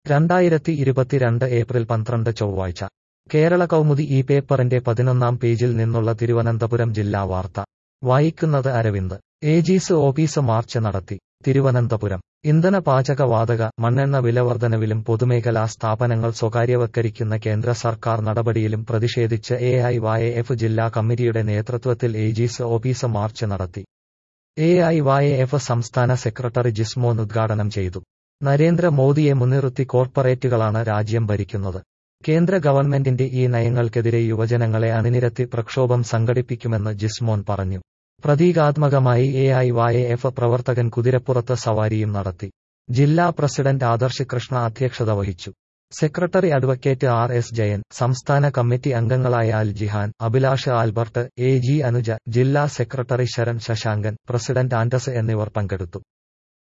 രണ്ടായിരത്തി ഇരുപത്തിരണ്ട് ഏപ്രിൽ പന്ത്രണ്ട് ചൊവ്വാഴ്ച കേരള കൗമുദി ഈ പേപ്പറിന്റെ പതിനൊന്നാം പേജിൽ നിന്നുള്ള തിരുവനന്തപുരം ജില്ലാ വാർത്ത വായിക്കുന്നത് അരവിന്ദ് ഏജീസ് ഓഫീസ് മാർച്ച് നടത്തി തിരുവനന്തപുരം ഇന്ധന പാചക വാതക മണ്ണെണ്ണ വിലവർധനവിലും പൊതുമേഖലാ സ്ഥാപനങ്ങൾ സ്വകാര്യവൽക്കരിക്കുന്ന കേന്ദ്ര സർക്കാർ നടപടിയിലും പ്രതിഷേധിച്ച് എ ഐ വൈ എഫ് ജില്ലാ കമ്മിറ്റിയുടെ നേതൃത്വത്തിൽ ഏജീസ് ഓഫീസ് മാർച്ച് നടത്തി എ ഐ വൈ എഫ് സംസ്ഥാന സെക്രട്ടറി ജിസ്മോൻ ഉദ്ഘാടനം ചെയ്തു നരേന്ദ്രമോദിയെ മുൻനിർത്തി കോർപ്പറേറ്റുകളാണ് രാജ്യം ഭരിക്കുന്നത് കേന്ദ്ര ഗവൺമെന്റിന്റെ ഈ നയങ്ങൾക്കെതിരെ യുവജനങ്ങളെ അണിനിരത്തി പ്രക്ഷോഭം സംഘടിപ്പിക്കുമെന്ന് ജിസ്മോൻ പറഞ്ഞു പ്രതീകാത്മകമായി എ ഐ വൈ എഫ് പ്രവർത്തകൻ കുതിരപ്പുറത്ത് സവാരിയും നടത്തി ജില്ലാ പ്രസിഡന്റ് ആദർശ് കൃഷ്ണ അധ്യക്ഷത വഹിച്ചു secretary advocate R S Jayan സംസ്ഥാന കമ്മിറ്റി അംഗങ്ങളായ Al Jihan Abhilash Albert A G Anuja ജില്ലാ സെക്രട്ടറി ശരൺ ശശാങ്കൻ പ്രസിഡന്റ് ആൻഡസ് എന്നിവർ പങ്കെടുത്തു